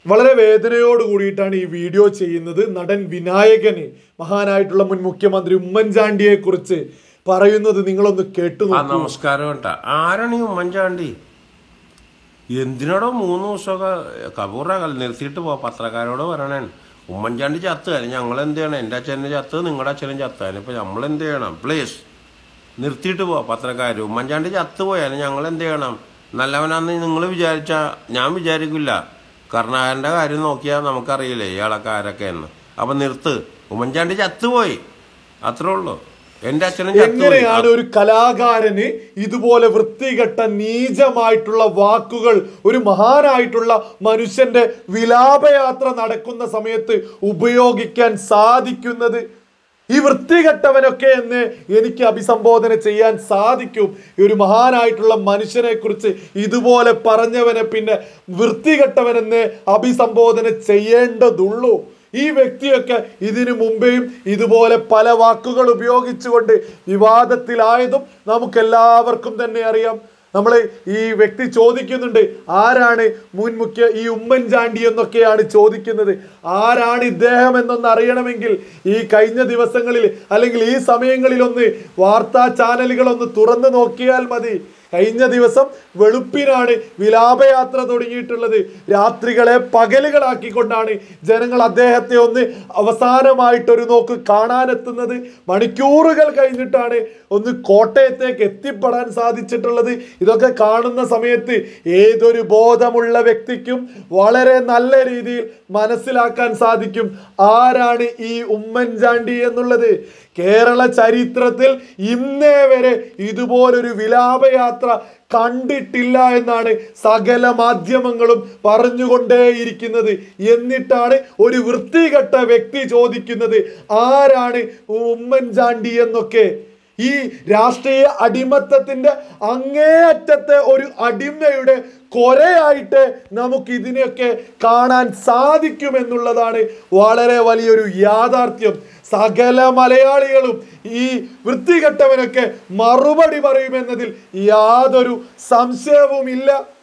വളരെ വേദനയോട് കൂടിയിട്ടാണ് ഈ വീഡിയോ ചെയ്യുന്നത് നടൻ വിനായകന് മഹാനായിട്ടുള്ള മുൻ മുഖ്യമന്ത്രി ഉമ്മൻചാണ്ടിയെ കുറിച്ച് പറയുന്നത് നിങ്ങളൊന്ന് കേട്ടു ആ നോക്കൂ നമസ്കാരം കേട്ടാ ആരാണ് ഈ ഉമ്മൻചാണ്ടി എന്തിനോടോ മൂന്ന് ദിവസമൊക്കെ കപൂറ നിർത്തിയിട്ട് പോ പത്രക്കാരോട് പറയണേ ഉമ്മൻചാണ്ടി ചത്ത് അതിന് ഞങ്ങൾ എന്ത് ചെയ്യണം എൻ്റെ അച്ഛൻ്റെ ചത്ത് നിങ്ങളുടെ അച്ഛനും ചത്ത് അതിനിപ്പോൾ നമ്മൾ എന്ത് ചെയ്യണം പ്ലീസ് നിർത്തിയിട്ട് പോ പത്രക്കാർ ഉമ്മൻചാണ്ടി ചത്ത് പോയാലും ഞങ്ങൾ എന്ത് ചെയ്യണം നല്ലവനാന്ന് നിങ്ങൾ വിചാരിച്ച ഞാൻ വിചാരിക്കില്ല കർണാകരൻ്റെ കാര്യം നോക്കിയാൽ നമുക്കറിയില്ലേ ഇയാളൊക്കെ ആരൊക്കെയെന്ന് അപ്പം നിർത്ത് ഉമ്മൻചാണ്ടി ചത്തുപോയി അത്രേ ഉള്ളൂ എൻ്റെ അച്ഛനും ചത്തുപോയി എങ്ങനെയാണ് ഒരു കലാകാരന് ഇതുപോലെ വൃത്തികെട്ട നീചമായിട്ടുള്ള വാക്കുകൾ ഒരു മഹാനായിട്ടുള്ള മനുഷ്യന്റെ വിലാപയാത്ര നടക്കുന്ന സമയത്ത് ഉപയോഗിക്കാൻ സാധിക്കുന്നത് ഈ വൃത്തികെട്ടവനൊക്കെ എന്ന് എനിക്ക് അഭിസംബോധന ചെയ്യാൻ സാധിക്കും ഈ ഒരു മഹാനായിട്ടുള്ള മനുഷ്യനെ കുറിച്ച് ഇതുപോലെ പറഞ്ഞവനെ പിന്നെ വൃത്തികെട്ടവനെന്ന് അഭിസംബോധന ചെയ്യേണ്ടതുള്ളൂ ഈ വ്യക്തിയൊക്കെ ഇതിനു മുമ്പേയും ഇതുപോലെ പല വാക്കുകൾ ഉപയോഗിച്ചുകൊണ്ട് വിവാദത്തിലായതും നമുക്കെല്ലാവർക്കും തന്നെ അറിയാം നമ്മൾ ഈ വ്യക്തി ചോദിക്കുന്നുണ്ട് ആരാണ് മുൻ മുഖ്യ ഈ ഉമ്മൻചാണ്ടി എന്നൊക്കെയാണ് ചോദിക്കുന്നത് ആരാണ് ഇദ്ദേഹം എന്നൊന്ന് അറിയണമെങ്കിൽ ഈ കഴിഞ്ഞ ദിവസങ്ങളിൽ അല്ലെങ്കിൽ ഈ സമയങ്ങളിലൊന്ന് വാർത്താ ചാനലുകളൊന്ന് തുറന്നു നോക്കിയാൽ മതി കഴിഞ്ഞ ദിവസം വെളുപ്പിനാണ് വിലാപയാത്ര തുടങ്ങിയിട്ടുള്ളത് രാത്രികളെ പകലുകളാക്കിക്കൊണ്ടാണ് ജനങ്ങൾ അദ്ദേഹത്തെ ഒന്ന് അവസാനമായിട്ടൊരു നോക്ക് കാണാനെത്തുന്നത് മണിക്കൂറുകൾ കഴിഞ്ഞിട്ടാണ് ഒന്ന് കോട്ടയത്തേക്ക് എത്തിപ്പെടാൻ സാധിച്ചിട്ടുള്ളത് ഇതൊക്കെ കാണുന്ന സമയത്ത് ഏതൊരു ബോധമുള്ള വ്യക്തിക്കും വളരെ നല്ല രീതിയിൽ മനസ്സിലാക്കാൻ സാധിക്കും ആരാണ് ഈ ഉമ്മൻചാണ്ടി എന്നുള്ളത് കേരള ചരിത്രത്തിൽ ഇന്നേ വരെ ഇതുപോലൊരു വിലാപയാത്ര കണ്ടിട്ടില്ല എന്നാണ് സകല മാധ്യമങ്ങളും പറഞ്ഞുകൊണ്ടേയിരിക്കുന്നത് എന്നിട്ടാണ് ഒരു വൃത്തികെട്ട വ്യക്തി ചോദിക്കുന്നത് ആരാണ് ഉമ്മൻചാണ്ടി എന്നൊക്കെ ഈ രാഷ്ട്രീയ അടിമത്തത്തിന്റെ അങ്ങേയറ്റത്തെ ഒരു അടിമയുടെ കൊരയായിട്ട് നമുക്ക് ഇതിനെയൊക്കെ കാണാൻ സാധിക്കുമെന്നുള്ളതാണ് വളരെ വലിയൊരു യാഥാർത്ഥ്യം സകല മലയാളികളും ഈ വൃത്തികെട്ടവനൊക്കെ മറുപടി പറയുമെന്നതിൽ യാതൊരു സംശയവുമില്ല